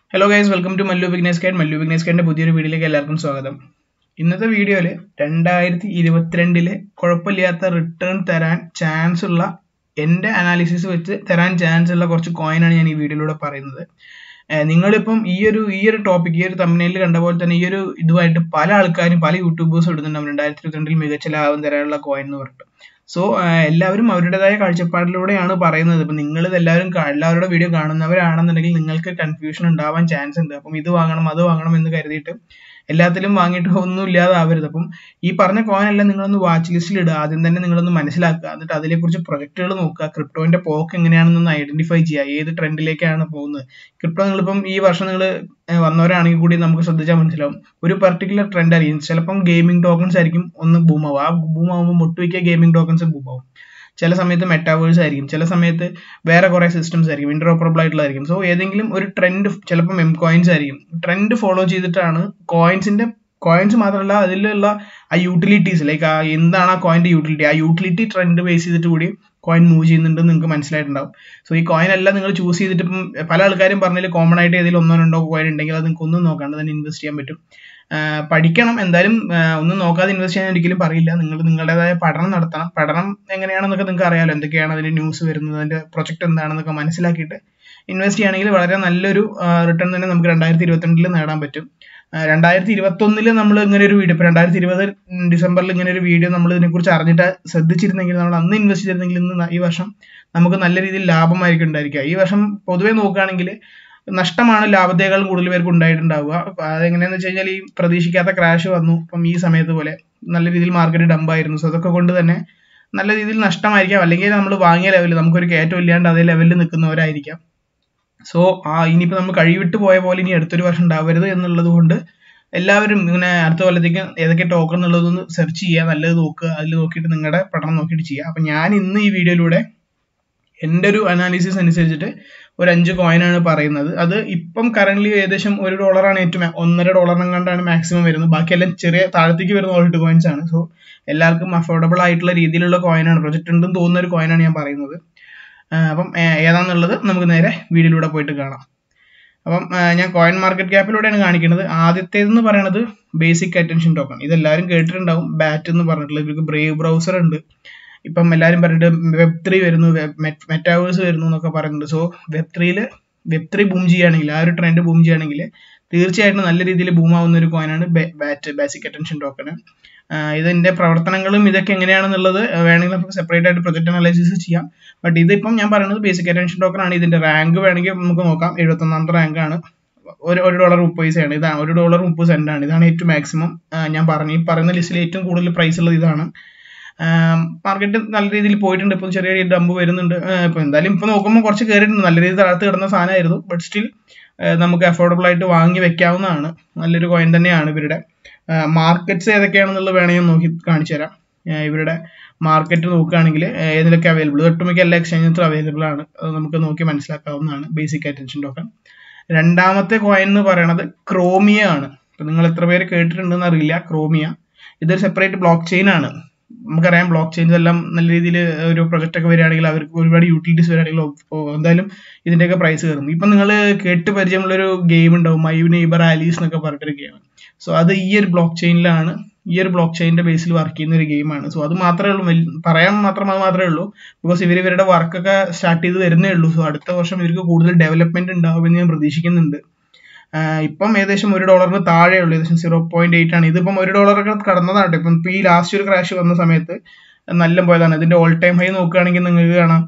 hello guys welcome to Mallu business guide Mallu business ഗൈഡിന്റെ പുതിയൊരു വീഡിയോയിലേക്ക് എല്ലാവർക്കും സ്വാഗതം ഇന്നത്തെ വീഡിയോയിൽ രണ്ടായിരത്തി ഇരുപത്തിരണ്ടില് കുഴപ്പമില്ലാത്ത റിട്ടേൺ തരാൻ ചാൻസ് ഉള്ള എൻ്റെ അനാലിസിസ് വെച്ച് തരാൻ ചാൻസ് ഉള്ള കുറച്ച് കോയിനാണ് ഞാൻ ഈ വീഡിയോയിലൂടെ പറയുന്നത് ഏഹ് നിങ്ങളിപ്പം ഈ ഒരു ഈ ഒരു ടോപ്പിക് ഈ ഒരു തമ്മിലിൽ കണ്ട പോലെ തന്നെ ഈ ഒരു ഇതുമായിട്ട് പല ആൾക്കാരും പല യൂട്യൂബേഴ്സും ഇടുന്നുണ്ടാവും രണ്ടായിരത്തി ഇരുപത്തിരണ്ടിൽ മികച്ച ലാഭം തരാനുള്ള കോയിൻ എന്ന് പറഞ്ഞിട്ട് സോ എല്ലാവരും അവരുടേതായ കാഴ്ചപ്പാടിലൂടെയാണ് പറയുന്നത് ഇപ്പം നിങ്ങൾ എല്ലാവരും കാ- എല്ലാവരുടെ വീഡിയോ കാണുന്നവരാണെന്നുണ്ടെങ്കിൽ നിങ്ങൾക്ക് കൺഫ്യൂഷൻ ഉണ്ടാവാൻ ചാൻസ് ഉണ്ട് അപ്പം ഇത് വാങ്ങണം അത് വാങ്ങണം എന്ന് കരുതിയിട്ട് എല്ലാത്തിലും വാങ്ങിയിട്ട് ഒന്നും ഇല്ലാതെ ആവരുത് അപ്പം ഈ പറഞ്ഞ കോയിൻ എല്ലാം നിങ്ങളൊന്ന് വാച്ച് ലിസ്റ്റിൽ ഇടുക ആദ്യം തന്നെ നിങ്ങളൊന്ന് മനസ്സിലാക്കുക എന്നിട്ട് അതിനെക്കുറിച്ച് പ്രൊജക്റ്റുകൾ നോക്കുക ക്രിപ്റ്റോന്റെ പോക്ക് എങ്ങനെയാണെന്നൊന്ന് ഐഡന്റിഫൈ ചെയ്യുക ഏത് ട്രെൻഡിലേക്കാണ് പോകുന്നത് ക്രിപ്റ്റോ നിങ്ങളിപ്പം ഈ വർഷം നിങ്ങൾ വന്നവരാണെങ്കിൽ കൂടി നമുക്ക് ശ്രദ്ധിച്ചാൽ മനസ്സിലാവും ഒരു പർട്ടിക്കുലർ ട്രെൻഡ് ആയിരിക്കും ചിലപ്പം ഗെയിമിംഗ് ടോക്കൺസ് ആയിരിക്കും ഒന്ന് ബൂം ആവും ആ ബൂം ആവുമ്പോൾ മുട്ടുവയ്ക്കുക ഗെയിമിംഗ് ടോക്കൺസ് ബൂം ആവും ചില സമയത്ത് മെറ്റാവേഴ്സ് ആയിരിക്കും ചില സമയത്ത് വേറെ കുറെ സിസ്റ്റംസ് ആയിരിക്കും ഇന്റർഓപ്പറബിൾ ആയിട്ടുള്ളതായിരിക്കും സോ ഏതെങ്കിലും ഒരു ട്രെൻഡ് ചിലപ്പോൾ എം കോയിൻസ് ആയിരിക്കും ട്രെൻഡ് ഫോളോ ചെയ്തിട്ടാണ് കോയിൻസിന്റെ കോയിൻസ് മാത്രമല്ല അതിലുള്ള ആ യൂട്ടിലിറ്റീസ് ലൈക്ക് ആ എന്താണ് ആ കോയിന്റെ യൂട്ടിലിറ്റി ആ യൂട്ടിലിറ്റി ട്രെൻഡ് ബേസ് ചെയ്തിട്ട് കൂടി കോയിൻ മൂവ് ചെയ്യുന്നുണ്ട് നിങ്ങൾക്ക് മനസ്സിലായിട്ടുണ്ടാവും സോ ഈ കോയിൻ എല്ലാം നിങ്ങൾ ചൂസ് ചെയ്തിട്ട് ഇപ്പം പല ആൾക്കാരും പറഞ്ഞാൽ കോമൺ ആയിട്ട് ഏതെങ്കിലും ഒന്നോ രണ്ടോ കോയിൻ ഉണ്ടെങ്കിൽ അത് നിങ്ങൾക്ക് ഒന്നും നോക്കാണ്ട് തന്നെ ഇൻവെസ്റ്റ് ചെയ്യാൻ പറ്റും ആഹ് പഠിക്കണം എന്തായാലും ആഹ് ഒന്നും നോക്കാതെ ഇൻവെസ്റ്റ് ചെയ്യാൻ ഒരിക്കലും പറയില്ല നിങ്ങൾ നിങ്ങളുടേതായ പഠനം നടത്തണം പഠനം എങ്ങനെയാണെന്നൊക്കെ നിങ്ങൾക്ക് അറിയാലോ എന്തൊക്കെയാണ് അതിന്റെ ന്യൂസ് വരുന്നത് അതിന്റെ പ്രൊജക്ട് എന്താണെന്നൊക്കെ മനസ്സിലാക്കിയിട്ട് ഇൻവെസ്റ്റ് ചെയ്യുകയാണെങ്കിൽ വളരെ നല്ലൊരു റിട്ടേൺ തന്നെ നമുക്ക് രണ്ടായിരത്തി ഇരുപത്തിരണ്ടിൽ നേടാൻ പറ്റും ആഹ് രണ്ടായിരത്തി ഇരുപത്തി ഒന്നില് നമ്മൾ ഇങ്ങനെ ഒരു വീഡിയോ ഇപ്പൊ രണ്ടായിരത്തി ഇരുപത് ഡിസംബറിൽ ഇങ്ങനെ ഒരു വീഡിയോ നമ്മൾ ഇതിനെക്കുറിച്ച് അറിഞ്ഞിട്ട് ശ്രദ്ധിച്ചിരുന്നെങ്കിൽ നമ്മൾ അന്ന് ഇൻവെസ്റ്റ് ചെയ്തിരുന്നെങ്കിൽ ഇന്ന് ന- ഈ വർഷം നമുക്ക് നല്ല രീതിയിൽ ലാഭമായിരിക്കും ഉണ്ടായിരിക്കുക ഈ വർഷം പൊതുവെ നോക്കുകയാണെങ്കിൽ നഷ്ടമാണ് ലാഭത്തേക്കാൾ കൂടുതൽ പേർക്ക് ഉണ്ടായിട്ടുണ്ടാവുക അപ്പൊ അതെങ്ങനെയാന്ന് വെച്ച് കഴിഞ്ഞാൽ ഈ പ്രതീക്ഷിക്കാത്ത ക്രാഷ് വന്നു ഇപ്പം ഈ സമയത്ത് പോലെ നല്ല രീതിയിൽ മാർക്കറ്റ് ഡംപ് ആയിരുന്നു സോ അതൊക്കെ കൊണ്ട് തന്നെ നല്ല രീതിയിൽ നഷ്ടമായിരിക്കാം അല്ലെങ്കിൽ നമ്മൾ വാങ്ങിയ ലെവലിൽ നമുക്കൊരു കയറ്റം ഇല്ലാണ്ട് അതേ ലെവലിൽ നിൽക്കുന്നവരായിരിക്കാം സോ ആ ഇനിയിപ്പോൾ നമ്മൾ കഴിവിട്ട് പോയ പോലെ ഇനി അടുത്തൊരു വർഷം ഉണ്ടാവരുത് എന്നുള്ളത് കൊണ്ട് എല്ലാവരും ഇങ്ങനെ അടുത്ത കൊല്ലത്തേക്ക് ഏതൊക്കെ ടോക്കൺ എന്നുള്ളതൊന്ന് സെർച്ച് ചെയ്യുക നല്ലത് നോക്കുക അതിൽ നോക്കിയിട്ട് നിങ്ങളുടെ പഠനം നോക്കിയിട്ട് ചെയ്യുക അപ്പം ഞാൻ ഇന്ന് ഈ വീഡിയോയിലൂടെ എൻ്റെ ഒരു അനാലിസിസ് അനുസരിച്ചിട്ട് ഒരു അഞ്ച് കോയിനാണ് പറയുന്നത് അത് ഇപ്പം കറന്റ് ഏകദേശം ഒരു ഡോളറാണ് ഏറ്റവും ma- ഒന്നര ഡോളറിനും കണ്ടാണ് മാക്സിമം വരുന്നത് ബാക്കിയെല്ലാം ചെറിയ താഴത്തേക്ക് വരുന്ന ഓൾട്ട് കോയിൻസ് ആണ് സോ എല്ലാവർക്കും അഫോർഡബിൾ ആയിട്ടുള്ള രീതിയിലുള്ള കോയിനാണ് പ്രൊജക്ട് ഉണ്ടെന്ന് തോന്നുന്ന ഒരു കോയിനാണ് ഞാൻ പറയുന്നത് ആ, അപ്പം ഏ, ഏതാന്നുള്ളത് നമുക്ക് നേരെ വീഡിയോയിലൂടെ പോയിട്ട് കാണാം അപ്പം ആ, ഞാൻ കോയിൻ മാർക്കറ്റ് ക്യാപ്പിലൂടെയാണ് കാണിക്കുന്നത് ആദ്യത്തേതെന്ന് പറയുന്നത് ബേസിക് അറ്റൻഷൻ ടോക്കൺ ഇതെല്ലാവരും കേട്ടിട്ടുണ്ടാവും ബാറ്റ് എന്ന് പറഞ്ഞിട്ടുള്ള ഇവർക്ക് ബ്രേവ് ബ്രൗസർ ഉണ്ട് ഇപ്പം എല്ലാവരും പറഞ്ഞിട്ട് വെബ് ത്രീ വരുന്നു മെറ്റാവേഴ്സ് വരുന്നു എന്നൊക്കെ പറയുന്നുണ്ട് സോ വെബ് ത്രീയിൽ വെബ് ത്രീ ബൂം ചെയ്യുകയാണെങ്കിൽ ആ ഒരു ട്രെൻഡ് ബൂം ചെയ്യുകയാണെങ്കിൽ തീർച്ചയായിട്ടും നല്ല രീതിയിൽ ബൂം ആവുന്ന ഒരു കോയിനാണ് ബാറ്റ് ബേസിക് അറ്റൻഷൻ ടോക്കൺ ഇതിന്റെ പ്രവർത്തനങ്ങളും ഇതൊക്കെ എങ്ങനെയാണെന്നുള്ളത് വേണമെങ്കിൽ നമുക്ക് സെപ്പറേറ്റ് ആയിട്ട് പ്രൊജക്ട് അനാലിസിസ് ചെയ്യാം ബട്ട് ഇതിപ്പം ഞാൻ പറയുന്നത് ബേസിക് അറ്റൻഷൻ ടോക്കൺ ആണ് ഇതിന്റെ റാങ്ക് വേണമെങ്കിൽ നമുക്ക് നോക്കാം എഴുപത്തൊന്നാമത്തെ റാങ്ക് ആണ് ഒരു ഒരു ഡോളർ മുപ്പത് പൈസയാണ് ഇതാണ് ഒരു ഡോളർ മുപ്പത് സെന്റ് ആണ് ഇതാണ് ഏറ്റവും മാക്സിമം ഞാൻ പറഞ്ഞു ഈ പറയുന്ന ലിസ്റ്റിൽ ഏറ്റവും കൂടുതൽ പ്രൈസ് ഉള്ളത് ഇതാണ് മാർക്കറ്റ് നല്ല രീതിയിൽ പോയിട്ടുണ്ട് ഇപ്പം ചെറിയ ഡംപ് വരുന്നുണ്ട് ആഹ് ഇപ്പൊ എന്തായാലും ഇപ്പൊ നോക്കുമ്പോൾ കുറച്ച് കയറിയിട്ടുണ്ട് നല്ല രീതിയിൽ താഴത്ത് കിടന്ന സാധനമായിരുന്നു ബട്ട് സ്റ്റിൽ നമുക്ക് അഫോർഡബിൾ ആയിട്ട് വാങ്ങി വെക്കാവുന്നതാണ് നല്ലൊരു കോയിൻ തന്നെയാണ് ഇവരുടെ മാർക്കറ്റ്സ് ഏതൊക്കെയാണെന്നുള്ളത് വേണമെങ്കിൽ നോക്കി കാണിച്ചു തരാം ആഹ് ഇവരുടെ മാർക്കറ്റ് നോക്കുകയാണെങ്കിൽ ഏതിലൊക്കെ അവൈലബിൾ ഒട്ടുമിക്ക എല്ലാ എക്സ്ചേഞ്ചിലും അവൈലബിൾ ആണ് അത് നമുക്ക് നോക്കി മനസ്സിലാക്കാവുന്നതാണ് ബേസിക് അറ്റൻഷൻ ടോക്കൺ രണ്ടാമത്തെ കോയിൻ എന്ന് പറയുന്നത് ക്രോമിയ ആണ് ഇപ്പൊ നിങ്ങൾ എത്ര പേര് കേട്ടിട്ടുണ്ടെന്ന് അറിയില്ല ക്രോമിയ ഇതൊരു സെപ്പറേറ്റ് ബ്ലോക്ക് ചെയിൻ ആണ് നമുക്കറിയാം ബ്ലോക്ക് ചെയിൻസ് എല്ലാം നല്ല രീതിയിൽ ഒരു പ്രൊജക്റ്റ് ഒക്കെ വരികയാണെങ്കിൽ അവർക്ക് ഒരുപാട് യൂട്ടിലിറ്റീസ് വരികയാണെങ്കിൽ ഓ, എന്തായാലും ഇതിന്റെയൊക്കെ പ്രൈസ് കയറും ഇപ്പൊ നിങ്ങൾ കേട്ട് പരിചയമുള്ള ഒരു ഗെയിം ഉണ്ടാവും മൈ നെയ്ബർ ആലീസ് എന്നൊക്കെ പറഞ്ഞിട്ടൊരു ഗെയിം സോ അത് ഈ ഒരു ബ്ലോക്ക് ചെയിനിലാണ് ഈ ഒരു ബ്ലോക്ക് ചെയിനിന്റെ ബേസിൽ വർക്ക് ചെയ്യുന്ന ഒരു ഗെയിമാണ് സോ അത് മാത്രമേ ഉള്ളൂ വലിയ- പറയാൻ മാത്രം അത് മാത്രമേ ഉള്ളൂ ബിക്കോസ് ഇവർ ഇവരുടെ വർക്കൊക്കെ സ്റ്റാർട്ട് ചെയ്ത് വരുന്നേ ഉള്ളൂ സോ അടുത്ത വർഷം ഇവർക്ക് കൂടുതൽ ഡെവലപ്മെന്റ് ഉണ്ടാവുമെന്ന് ഞാൻ പ്രതീക്ഷിക്കുന്നുണ്ട് ആഹ് ഇപ്പം ഏകദേശം ഒരു ഡോളറിന് താഴെയുള്ളൂ ഏകദേശം സീറോ പോയിന്റ് എയ്റ്റ് ആണ് ഇതിപ്പം ഒരു ഡോളറൊക്കെ കടന്നതാണ് ഇപ്പം ഇപ്പം ഈ ലാസ്റ്റ് ഒരു ക്രാഷ് വന്ന സമയത്ത് നല്ല പോയതാണ് ഇതിന്റെ ഓൾ ടൈം ഹൈ നോക്കുകയാണെങ്കിൽ നിങ്ങൾക്ക് കാണാം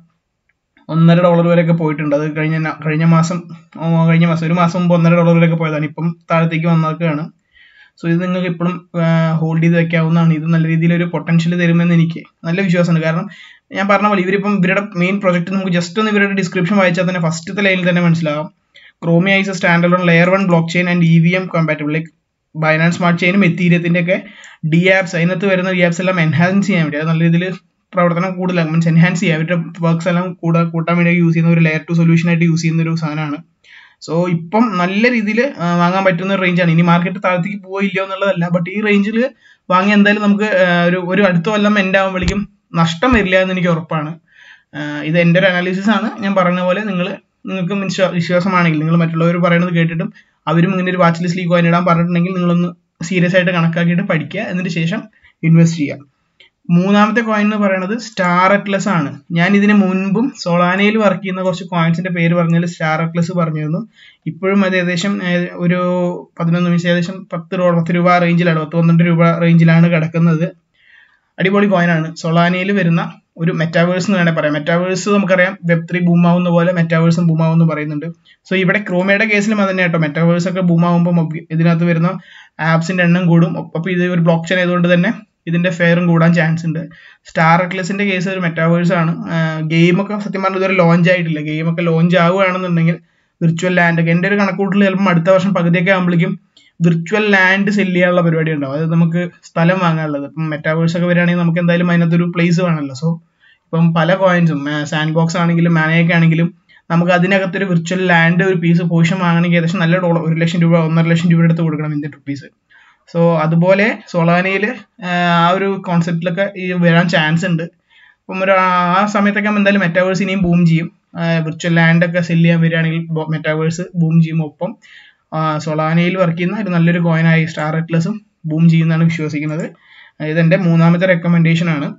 ഒന്നര ഡോളർ വരെയൊക്കെ പോയിട്ടുണ്ട് അത് കഴിഞ്ഞ ന- കഴിഞ്ഞ മാസം ഓ, കഴിഞ്ഞ മാസം ഒരു മാസം മുമ്പ് ഒന്നര ഡോളർ വരെയൊക്കെ പോയതാണ് ഇപ്പം താഴത്തേക്ക് വന്നേക്കാണ് സോ ഇത് നിങ്ങൾക്ക് ഇപ്പോഴും ഹോൾഡ് ചെയ്ത് വെക്കാവുന്നതാണ് ഇത് നല്ല രീതിയിൽ ഒരു പൊട്ടൻഷ്യൽ തരുമെന്ന് എനിക്ക് നല്ല വിശ്വാസമുണ്ട് കാരണം ഞാൻ പറഞ്ഞ പോലെ ഇവരിപ്പം ഇവരുടെ മെയിൻ പ്രൊജക്ട് നമുക്ക് ജസ്റ്റ് ഒന്ന് ഇവരുടെ ഡിസ്ക്രിപ്ഷൻ വായിച്ചാൽ തന്നെ ഫസ്റ്റത്തെ ലൈനിൽ തന്നെ മനസ്സിലാവും Chromia is a standard on layer one blockchain and E V M compatible like Binance smart ചെയിനും എത്തീരിയത്തിന്റെ ഒക്കെ ഡി ആപ്സ് അതിനകത്ത് വരുന്ന ഡി ആപ്സ് എല്ലാം എൻഹാൻസ് ചെയ്യാൻ വേണ്ടി അത് നല്ല രീതിയിൽ പ്രവർത്തനം കൂടുതലാക്കും മീൻസ് എൻഹാൻസ് ചെയ്യാം അവരുടെ വർക്ക്സ് എല്ലാം കൂടെ കൂട്ടാൻ വേണ്ടി യൂസ് ചെയ്യുന്ന ഒരു ലെയർ ടു സൊല്യൂഷൻ ആയിട്ട് യൂസ് ചെയ്യുന്ന ഒരു സാധനമാണ് സോ ഇപ്പം നല്ല രീതിയിൽ വാങ്ങാൻ പറ്റുന്ന ഒരു റേഞ്ചാണ് ഇനി മാർക്കറ്റ് താഴത്തേക്ക് പോയില്ല എന്നുള്ളതല്ല ബട്ട് ഈ റേഞ്ചിൽ വാങ്ങി എന്തായാലും നമുക്ക് ആ, ഒരു ഒരു അടുത്ത കൊല്ലം എൻഡ് ആകുമ്പോഴേക്കും നഷ്ടം വരില്ല എന്ന് എനിക്ക് ഉറപ്പാണ് ആ, ഇത് എൻ്റെ ഒരു അനാലിസിസ് ആണ് ഞാൻ പറഞ്ഞ പോലെ നിങ്ങൾ നിങ്ങൾക്ക് വിശ്വാ- വിശ്വാസമാണെങ്കിൽ നിങ്ങൾ മറ്റുള്ളവർ പറയുന്നത് കേട്ടിട്ടും അവരും ഇങ്ങനെ ഒരു വാച്ച് ലിസ്റ്റിൽ കോയിൻ ഇടാൻ പറഞ്ഞിട്ടുണ്ടെങ്കിൽ നിങ്ങളൊന്ന് സീരിയസ് ആയിട്ട് കണക്കാക്കിയിട്ട് പഠിക്കുക എന്നിട്ട് ശേഷം ഇൻവെസ്റ്റ് ചെയ്യുക മൂന്നാമത്തെ കോയിൻ എന്ന് പറയുന്നത് സ്റ്റാർ അറ്റ്ലസ് ആണ് ഞാൻ ഇതിന് മുൻപും സൊളാനയിൽ വർക്ക് ചെയ്യുന്ന കുറച്ച് കോയിൻസിന്റെ പേര് പറഞ്ഞാൽ സ്റ്റാർ അറ്റ്ലസ് പറഞ്ഞിരുന്നു ഇപ്പോഴും അത് ഏകദേശം ഏർ, ഒരു പതിനൊന്ന് മിനിറ്റ് ഏകദേശം പത്ത് രൂപ പത്ത് രൂപ റേഞ്ചിലാണ് പത്ത് പന്ത്രണ്ട് രൂപ റേഞ്ചിലാണ് കിടക്കുന്നത് അടിപൊളി കോയിനാണ് സൊളാനയിൽ വരുന്ന ഒരു മെറ്റാവേഴ്സ് എന്ന് വേണേൽ പറയാം മെറ്റാവേഴ്സ് നമുക്കറിയാം വെബ് ത്രീ ബൂം ആവുന്ന പോലെ മെറ്റാവേഴ്സും ബൂം ആവുമെന്ന് പറയുന്നുണ്ട് സോ ഇവിടെ ക്രോമയുടെ കേസിലും അത് തന്നെ കേട്ടോ മെറ്റാവേഴ്സ് ഒക്കെ ബൂം ആവുമ്പോൾ ഇതിനകത്ത് വരുന്ന ആപ്സിന്റെ എണ്ണം കൂടും അപ്പോൾ ഇത് ഒരു ബ്ലോക്ക് ചെയിൻ ആയതുകൊണ്ട് തന്നെ ഇതിന്റെ ഫെയറും കൂടാൻ ചാൻസ് ഉണ്ട് സ്റ്റാർ അക്ലസിന്റെ കേസ് ഒരു മെറ്റാവേഴ്സ് ആണ് ഗെയിമൊക്കെ സത്യം പറഞ്ഞാൽ ഇതുവരെ ലോഞ്ച് ആയിട്ടില്ല ഗെയിമൊക്കെ ലോഞ്ച് ആവുകയാണെന്നുണ്ടെങ്കിൽ വിർച്വൽ ലാൻഡ് ഒക്കെ എൻ്റെ ഒരു കണക്കൂട്ടിൽ ചിലപ്പോൾ അടുത്ത വർഷം പകുതിയൊക്കെ ആകുമ്പോഴേക്കും വിർച്വൽ ലാൻഡ് സെല് ചെയ്യാനുള്ള പരിപാടി ഉണ്ടാവും അതായത് നമുക്ക് സ്ഥലം വാങ്ങാനുള്ളത് ഇപ്പം മെറ്റാവേഴ്സ് ഒക്കെ വരികയാണെങ്കിൽ നമുക്ക് എന്തായാലും അതിനകത്തൊരു പ്ലേസ് വേണമല്ലോ സോ ഇപ്പം പല കോയിൻസും സാൻഡ് ബോക്സ് ആണെങ്കിലും മാനയൊക്കെ ആണെങ്കിലും നമുക്ക് അതിനകത്തൊരു വിർച്വൽ ലാൻഡ് ഒരു പീസ് പോഷൻ വാങ്ങണമെങ്കിൽ ഏകദേശം നല്ല ഡോളർ ഒരു ലക്ഷം രൂപ ഒന്നര ലക്ഷം രൂപ എടുത്ത് കൊടുക്കണം ഇന്ത്യൻ റുപ്പീസ് സോ അതുപോലെ സോളാനയിൽ ആ ഒരു കോൺസെപ്റ്റിലൊക്കെ ഈ വരാൻ ചാൻസ് ഉണ്ട് അപ്പം ഒരു ആ സമയത്തൊക്കെ ആകുമ്പോൾ എന്തായാലും മെറ്റാവേഴ്സ് ഇനിയും ബൂം ചെയ്യും വിർച്വൽ ലാൻഡ് ഒക്കെ സെല് ചെയ്യാൻ വരികയാണെങ്കിൽ മെറ്റാവേഴ്സ് ബൂം ചെയ്യും ഒപ്പം സൊളാനയിൽ വർക്ക് ചെയ്യുന്ന ഒരു നല്ലൊരു കോയിനായി സ്റ്റാർ അറ്റ്ലസും ബൂം ചെയ്യുന്നതാണ് വിശ്വസിക്കുന്നത് ഇതെന്റെ മൂന്നാമത്തെ റെക്കമെൻഡേഷൻ ആണ്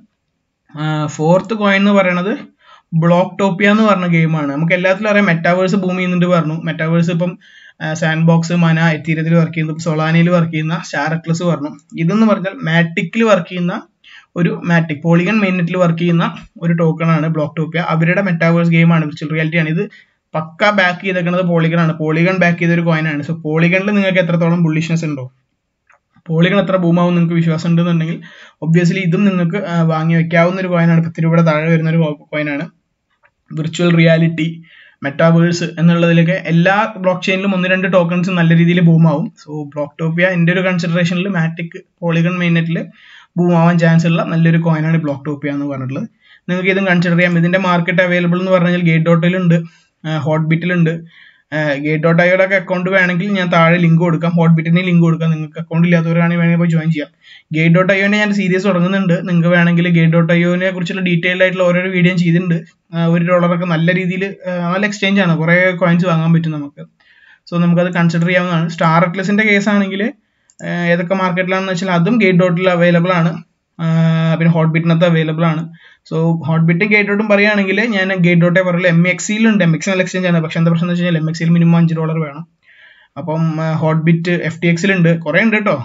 ഫോർത്ത് കോയിൻ എന്ന് പറയുന്നത് ബ്ലോക്ക് ടോപ്പിയ എന്ന് പറഞ്ഞ ഗെയിമാണ് നമുക്ക് എല്ലാത്തിലും അറിയാം മെറ്റാവേഴ്സ് ബൂം ചെയ്യുന്നുണ്ട് പറഞ്ഞു മെറ്റാവേഴ്സ് ഇപ്പം സാൻഡ് ബോക്സ് മന എത്തീരത്തിൽ വർക്ക് ചെയ്യുന്നു സൊളാനയിൽ വർക്ക് ചെയ്യുന്ന സ്റ്റാർ അറ്റ്ലസ് പറഞ്ഞു ഇതെന്ന് പറഞ്ഞാൽ മാറ്റിക്കിൽ വർക്ക് ചെയ്യുന്ന ഒരു മാറ്റിക് പോളിഗൺ മെയിൻനെറ്റിൽ വർക്ക് ചെയ്യുന്ന ഒരു ടോക്കൺ ആണ് ബ്ലോക്ക് ടോപ്പിയ അവരുടെ മെറ്റാവേഴ്സ് ഗെയിമാണ് വിർച്വൽ റിയാലിറ്റി ആണ് ഇത് പക്ക ബാക്ക് ചെയ്തേക്കുന്നത് പോളിഗൺ ആണ് പോളിഗൺ ബാക്ക് ചെയ്ത ഒരു കോയിൻ ആണ് സോ പോളിഗണിൽ നിങ്ങൾക്ക് എത്രത്തോളം ബുള്ളിഷ്നെസ് ഉണ്ടോ പോളിഗൺ എത്ര ബൂമാവും നിങ്ങൾക്ക് വിശ്വാസം ഉണ്ടെന്നുണ്ടെങ്കിൽ ഒബ്വിയസ്ലി ഇതും നിങ്ങൾക്ക് ആ, വാങ്ങി വെക്കാവുന്ന ഒരു കോയിനാണ് പത്ത് രൂപയുടെ താഴെ വരുന്ന ഒരു കോയിനാണ് വിർച്വൽ റിയാലിറ്റി മെറ്റാവേഴ്സ് എന്നുള്ളതിലൊക്കെ എല്ലാ ബ്ലോക്ക് ചെയിനിലും ഒന്ന് രണ്ട് ടോക്കൺസ് നല്ല രീതിയിൽ ബൂമാവും സോ ബ്ലോക്ക് ടോപ്പിയ എൻ്റെ ഒരു കൺസിഡറേഷനിൽ മാറ്റിക് പോളിഗൺ മെയിനെറ്റിൽ ബൂം ആവാൻ ചാൻസ് ഉള്ള നല്ലൊരു കോയിനാണ് ബ്ലോക്ക് ടോപ്പിയ എന്ന് പറഞ്ഞിട്ടുള്ളത് നിങ്ങൾക്ക് ഇതും കൺസിഡർ ചെയ്യാം ഇതിന്റെ മാർക്കറ്റ് അവൈലബിൾ എന്ന് പറഞ്ഞാൽ ഗേറ്റ് ഡോട്ടിലുണ്ട് ഹോട്ട് ബിറ്റിലുണ്ട് ഗേറ്റ് ഡോട്ട് ഐയുടെ ഒക്കെ അക്കൗണ്ട് വേണമെങ്കിൽ ഞാൻ താഴെ ലിങ്ക് കൊടുക്കാം ഹോട്ട് ബിറ്റിന് ലിങ്ക് കൊടുക്കാം നിങ്ങൾക്ക് അക്കൗണ്ട് ഇല്ലാത്തവരാണെങ്കിൽ വേണമെങ്കിൽ പോയി ജോയിൻ ചെയ്യാം ഗേറ്റ് ഡോട്ട് ഐയോനെ ഞാൻ സീരീസ് തുടങ്ങുന്നുണ്ട് നിങ്ങൾക്ക് വേണമെങ്കിൽ ഗേറ്റ് ഡോട്ട് ഐയോനെ കുറിച്ചുള്ള ഡീറ്റെയിൽഡ് ആയിട്ടുള്ള ഓരോരോ വീഡിയോ ചെയ്തിട്ടുണ്ട് ആ, ഒരു ഡോളറൊക്കെ നല്ല രീതിയിൽ നല്ല എക്സ്ചേഞ്ച് ആണ് കുറേ കോയിൻസ് വാങ്ങാൻ പറ്റും നമുക്ക് സോ നമുക്കത് കൺസിഡർ ചെയ്യാവുന്നതാണ് സ്റ്റാർ അറ്റ്ലസിന്റെ കേസ് ആണെങ്കിൽ ഏതൊക്കെ മാർക്കറ്റിലാണെന്ന് വെച്ചാൽ അതും ഗേറ്റ് ഡോട്ടിൽ അവൈലബിൾ ആണ് ആ, പിന്നെ ഹോട്ട് ബിറ്റിനകത്ത് അവൈലബിൾ ആണ് സോ ഹോട്ട് ബിറ്റും ഗേറ്റ് ഡോട്ടും പറയുകയാണെങ്കിൽ ഞാൻ ഗേറ്റ് ഡോട്ടേ പറയുള്ളൂ എം എക്സിയിലുണ്ട് എം എക്സ് നല്ല എക്സ്ചേഞ്ച് ആണ് പക്ഷെ എന്താ പ്രശ്നം എന്ന് വെച്ച് കഴിഞ്ഞാൽ എം എക്സിൽ മിനിമം അഞ്ച് ഡോളർ വേണം അപ്പം ഹോട്ട് ബിറ്റ് എഫ് ടി എക്സിലുണ്ട് കുറെ ഉണ്ട് കേട്ടോ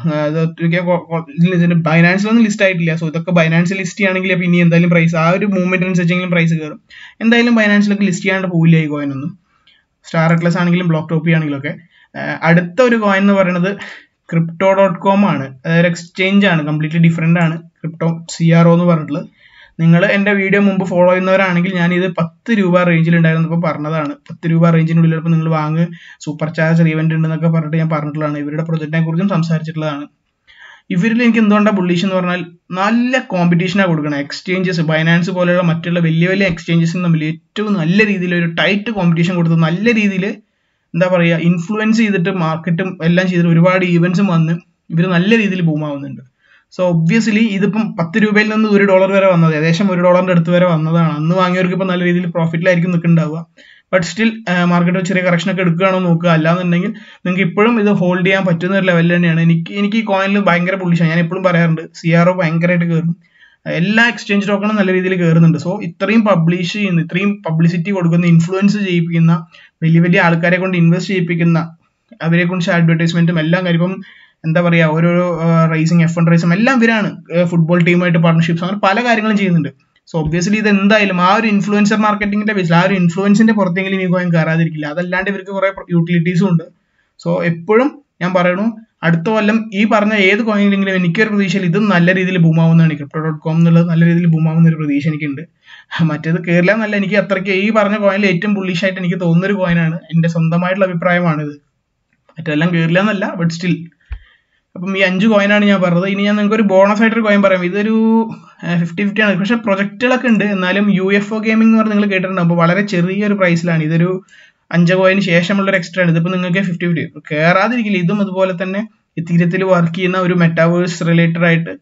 ഇതിന് ബൈനാൻസിലൊന്നും ലിസ്റ്റ് ആയിട്ടില്ല സോ ഇതൊക്കെ ബൈനാൻസ് ലിസ്റ്റ് ചെയ്യുകയാണെങ്കിൽ അപ്പൊ ഇനി എന്തായാലും പ്രൈസ് ആ ഒരു മൂവ്മെന്റ് അനുസരിച്ചെങ്കിലും പ്രൈസ് കയറും എന്തായാലും ബൈനാൻസിലൊക്കെ ലിസ്റ്റ് ചെയ്യാണ്ട് പോവില്ല ഈ കോയിൻ ഒന്നും സ്റ്റാർ അറ്റ്ലസ് ആണെങ്കിലും ബ്ലോക്ക് ടോപ്പി ആണെങ്കിലും ഒക്കെ ആഹ് അടുത്ത ഒരു കോയിൻ എന്ന് പറയുന്നത് ക്രിപ്റ്റോ ഡോട്ട് കോം ആണ് അതൊരു എക്സ്ചേഞ്ച് ആണ് കംപ്ലീറ്റ്ലി ഡിഫറെന്റ് ആണ് ക്രിപ്റ്റോ സി ആർ ഒ എന്ന് പറഞ്ഞിട്ടുള്ളത് നിങ്ങൾ എൻ്റെ വീഡിയോ മുമ്പ് ഫോളോ ചെയ്യുന്നവരാണെങ്കിൽ ഞാൻ ഇത് പത്ത് രൂപ റേഞ്ചിൽ ഉണ്ടായിരുന്നപ്പോൾ പറഞ്ഞതാണ് പത്ത് രൂപ റേഞ്ചിനുള്ളിൽ ഇപ്പോൾ നിങ്ങൾ വാങ്ങ് സൂപ്പർ ചാർജർ ഇവന്റ് ഉണ്ടെന്നൊക്കെ പറഞ്ഞിട്ട് ഞാൻ പറഞ്ഞിട്ടുള്ളതാണ് ഇവരുടെ പ്രൊജക്റ്റിനെ കുറിച്ചും സംസാരിച്ചിട്ടുള്ളതാണ് ഇവരിൽ എനിക്ക് എന്തുകൊണ്ടാണ് ബുള്ളീഷ് എന്ന് പറഞ്ഞാൽ നല്ല കോമ്പറ്റീഷനാണ് കൊടുക്കണം എക്സ്ചേഞ്ചസ് ബൈനാൻസ് പോലെയുള്ള മറ്റുള്ള വലിയ വലിയ എക്സ്ചേഞ്ചസിന് തമ്മിൽ ഏറ്റവും നല്ല രീതിയിൽ ഒരു ടൈറ്റ് കോമ്പറ്റീഷൻ കൊടുത്ത് നല്ല രീതിയിൽ എന്താ പറയുക ഇൻഫ്ലുവൻസ് ചെയ്തിട്ട് മാർക്കറ്റും എല്ലാം ചെയ്തിട്ട് ഒരുപാട് ഈവൻസും വന്ന് ഇവർ നല്ല രീതിയിൽ ബൂമാവുന്നുണ്ട് സോ ഒബ്വിയസ്ലി ഇതിപ്പം പത്ത് രൂപയിൽ നിന്ന് ഒരു ഡോളർ വരെ വന്നത് ഏകദേശം ഒരു ഡോളറിന്റെ അടുത്ത് വരെ വന്നതാണ് അന്ന് വാങ്ങിയവർക്ക് ഇപ്പം നല്ല രീതിയിൽ പ്രോഫിറ്റിലായിരിക്കും നിൽക്കുന്നുണ്ടാവുക ബട്ട് സ്റ്റിൽ മാർക്കറ്റ് ചെറിയ കറക്ഷൻ ഒക്കെ എടുക്കുകയാണോ നോക്കുക അല്ലാന്നുണ്ടെങ്കിൽ നിങ്ങൾക്ക് ഇപ്പോഴും ഇത് ഹോൾഡ് ചെയ്യാൻ പറ്റുന്ന ഒരു ലെവൽ തന്നെയാണ് എനിക്ക് എനിക്ക് ഈ കോയിനിൽ ഭയങ്കര ബുള്ളിഷാണ് ഞാൻ എപ്പോഴും പറയാറുണ്ട് സി ആർ ഒ ഭയങ്കരമായിട്ട് കയറും എല്ലാ എക്സ്ചേഞ്ച് ടോക്കണും നല്ല രീതിയിൽ കയറുന്നുണ്ട് സോ ഇത്രയും പബ്ലിഷ് ചെയ്യുന്ന ഇത്രയും പബ്ലിസിറ്റി കൊടുക്കുന്ന ഇൻഫ്ലുവൻസ് ചെയ്യിപ്പിക്കുന്ന വലിയ വലിയ ആൾക്കാരെ കൊണ്ട് ഇൻവെസ്റ്റ് ചെയ്യിപ്പിക്കുന്ന അവരെ കുറിച്ച് അഡ്വർടൈസ്മെന്റും എല്ലാം കാര്യം ഇപ്പം എന്താ പറയാ ഓരോരോ റേസിംഗ് എഫ് വൺ റേസും എല്ലാം ഇവരാണ് ഫുട്ബോൾ ടീമായിട്ട് പാർട്ണർഷിപ്സ് അങ്ങനെ പല കാര്യങ്ങളും ചെയ്യുന്നുണ്ട് സോ ഒബ്വിയസ്ലി ഇത് എന്തായാലും ആ ഒരു ഇൻഫ്ലുവൻസർ മാർക്കറ്റിംഗിന്റെ ബേസിൽ ആ ഒരു ഇൻഫ്ലുവൻസിന്റെ പുറത്തെങ്കിലും ഈ കോയിൻ കയറാതിരിക്കില്ല അതല്ലാണ്ട് ഇവർക്ക് കുറെ യൂട്ടിലിറ്റീസും ഉണ്ട് സോ എപ്പോഴും ഞാൻ പറയണു അടുത്ത കൊല്ലം ഈ പറഞ്ഞ ഏത് കോയിനിലെങ്കിലും എനിക്കൊരു പ്രതീക്ഷയിൽ ഇതും നല്ല രീതിയിൽ ബൂമാവുന്നതാണ് ക്രിപ്റ്റോ ഡോട്ട് കോം എന്നുള്ളത് നല്ല രീതിയിൽ ബൂമാവുന്ന ഒരു പ്രതീക്ഷ എനിക്കുണ്ട് മറ്റേത് കയറില്ല എന്നല്ല എനിക്ക് അത്രയ്ക്ക് ഈ പറഞ്ഞ കോയിനിൽ ഏറ്റവും ബുള്ളിഷ് ആയിട്ട് എനിക്ക് തോന്നുന്ന ഒരു കോയിനാണ് എന്റെ സ്വന്തമായിട്ടുള്ള അഭിപ്രായമാണിത് മറ്റെല്ലാം കയറില്ല എന്നല്ല ബട്ട് സ്റ്റിൽ അപ്പം ഈ അഞ്ച് കോയിനാണ് ഞാൻ പറഞ്ഞത് ഇനി ഞാൻ നിങ്ങൾക്ക് ഒരു ബോണസ് ആയിട്ടൊരു കോയിൻ പറയാം ഇതൊരു ഫിഫ്റ്റി ഫിഫ്റ്റി ആണ് പക്ഷേ പ്രൊജക്റ്റുകളൊക്കെ ഉണ്ട് എന്നാലും യു എഫ് ഒ ഗെയിമിംഗ് എന്ന് പറഞ്ഞ് നിങ്ങൾ കേട്ടിട്ടുണ്ടാവും അപ്പോൾ വളരെ ചെറിയൊരു പ്രൈസിലാണ് ഇതൊരു അഞ്ച് കോയിന് ശേഷമുള്ള ഒരു എക്സ്ട്രാ ആണ് ഇതിപ്പോൾ നിങ്ങൾക്ക് ഫിഫ്റ്റി ഫിഫ്റ്റി കയറാതിരിക്കില്ല ഇതും അതുപോലെ തന്നെ ഈ തീരത്തിൽ വർക്ക് ചെയ്യുന്ന ഒരു മെറ്റാവേഴ്സ് റിലേറ്റഡ് ആയിട്ട്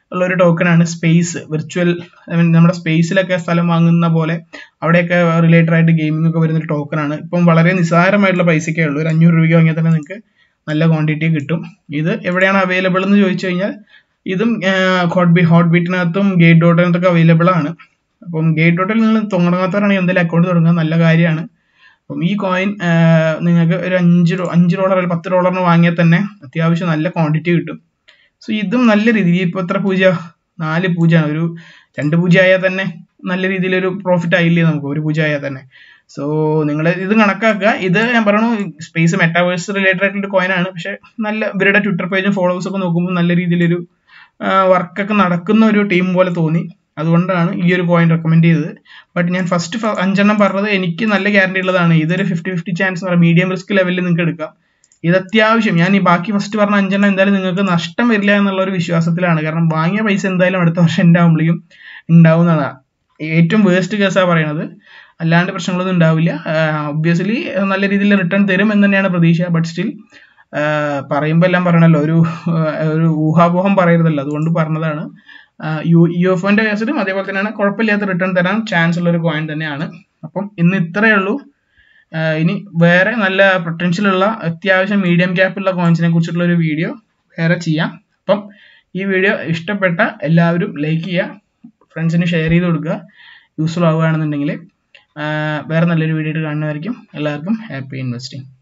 ഉള്ള ഒരു ടോക്കണാണ് സ്പേസ് വിർച്വൽ ഐ മീൻ നമ്മുടെ സ്പേസിലൊക്കെ സ്ഥലം വാങ്ങുന്ന പോലെ അവിടെയൊക്കെ റിലേറ്റഡ് ആയിട്ട് ഗെയിമിംഗ് ഒക്കെ വരുന്ന ഒരു ടോക്കണാണ് ഇപ്പം വളരെ നിസ്സാരമായിട്ടുള്ള പൈസയ്ക്കേ ഉള്ളൂ ഒരു അഞ്ഞൂറ് രൂപയ്ക്ക് വാങ്ങിയാൽ തന്നെ നിങ്ങൾക്ക് നല്ല ക്വാണ്ടിറ്റി കിട്ടും ഇത് എവിടെയാണ് അവൈലബിൾ എന്ന് ചോദിച്ചു കഴിഞ്ഞാൽ ഇതും ഹോട്ട് ബി ഹോട്ട് ബീറ്റിനകത്തും ഗേറ്റ് ഡോട്ടിനകത്തൊക്കെ അവൈലബിൾ ആണ് അപ്പം ഗേറ്റ് ഡോട്ടിൽ നിങ്ങൾ തുടങ്ങാത്തവരാണെങ്കിൽ എന്തായാലും അക്കൗണ്ട് തുടങ്ങുക നല്ല കാര്യമാണ് അപ്പം ഈ കോയിൻ നിങ്ങൾക്ക് ഒരു അഞ്ച് ഡോ- അഞ്ച് ഡോളർ അല്ലെങ്കിൽ പത്ത് ഡോളറിന് വാങ്ങിയാൽ തന്നെ അത്യാവശ്യം നല്ല ക്വാണ്ടിറ്റി കിട്ടും സോ ഇതും നല്ല രീതിയിൽ ഇപ്പോൾ എത്ര പൂജ നാല് പൂജയാണ് ഒരു രണ്ട് പൂജ ആയാൽ തന്നെ നല്ല രീതിയിലൊരു പ്രോഫിറ്റ് ആയില്ലേ നമുക്ക് ഒരു പൂജ ആയാൽ തന്നെ സോ നിങ്ങൾ ഇത് കണക്കാക്കുക ഇത് ഞാൻ പറയണു സ്പേസ് മെറ്റാവേഴ്സ് റിലേറ്റഡ് ആയിട്ടുള്ള കോയിൻ ആണ് പക്ഷെ നല്ല ഇവരുടെ ട്വിറ്റർ പേജും ഫോളോവേഴ്സ് ഒക്കെ നോക്കുമ്പോൾ നല്ല രീതിയിലൊരു വർക്കൊക്കെ നടക്കുന്ന ഒരു ടീം പോലെ തോന്നി അതുകൊണ്ടാണ് ഈ ഒരു കോയിൻ റെക്കമെൻഡ് ചെയ്തത് ബട്ട് ഞാൻ ഫസ്റ്റ് അഞ്ചെണ്ണം പറഞ്ഞത് എനിക്ക് നല്ല ഗ്യാരണ്ടി ഉള്ളതാണ് ഇതൊരു ഫിഫ്റ്റി ഫിഫ്റ്റി ചാൻസ് എന്ന് പറയാം മീഡിയം റിസ്ക് ലെവലിൽ നിങ്ങൾക്ക് എടുക്കാം ഇത് അത്യാവശ്യം ഞാൻ ഈ ബാക്കി ഫസ്റ്റ് പറഞ്ഞ അഞ്ചെണ്ണം എന്തായാലും നിങ്ങൾക്ക് നഷ്ടം വരില്ല എന്നുള്ള ഒരു വിശ്വാസത്തിലാണ് കാരണം വാങ്ങിയ പൈസ എന്തായാലും അടുത്ത വർഷം എൻ്റെ ആകുമ്പോഴേക്കും ഉണ്ടാവുന്നതാണ് ഏറ്റവും വേസ്റ്റ് കേസാണ് പറയണത് അല്ലാണ്ട് പ്രശ്നങ്ങളൊന്നും ഉണ്ടാവില്ല ഒബ്വിയസ്ലി നല്ല രീതിയിൽ റിട്ടേൺ തരും എന്ന് തന്നെയാണ് പ്രതീക്ഷ ബട്ട് സ്റ്റിൽ പറയുമ്പോൾ എല്ലാം പറയണല്ലോ ഒരു ആ, ഒരു ഊഹാപോഹം പറയരുതല്ലോ അതുകൊണ്ട് പറഞ്ഞതാണ് യു യു എഫ് ഒന്റെ കേസിലും അതേപോലെ തന്നെയാണ് കുഴപ്പമില്ലാത്ത റിട്ടേൺ തരാൻ ചാൻസ് ഉള്ള ഒരു കോയിൻ തന്നെയാണ് അപ്പം ഇന്ന് ഇത്രയേ ഉള്ളൂ ആ, ഇനി വേറെ നല്ല പൊട്ടൻഷ്യൽ ഉള്ള അത്യാവശ്യം മീഡിയം ക്യാപ്പുള്ള കോയിൻസിനെ കുറിച്ചിട്ടുള്ള ഒരു വീഡിയോ വേറെ ചെയ്യാം അപ്പം ഈ വീഡിയോ ഇഷ്ടപ്പെട്ട എല്ലാവരും ലൈക്ക് ചെയ്യുക ഫ്രണ്ട്സിന് ഷെയർ ചെയ്ത് കൊടുക്കുക യൂസ്ഫുൾ ആവുകയാണെന്നുണ്ടെങ്കിൽ വേറെ നല്ലൊരു വീഡിയോ കാണുന്നതായിരിക്കും എല്ലാവർക്കും ഹാപ്പി ഇൻവെസ്റ്റിംഗ്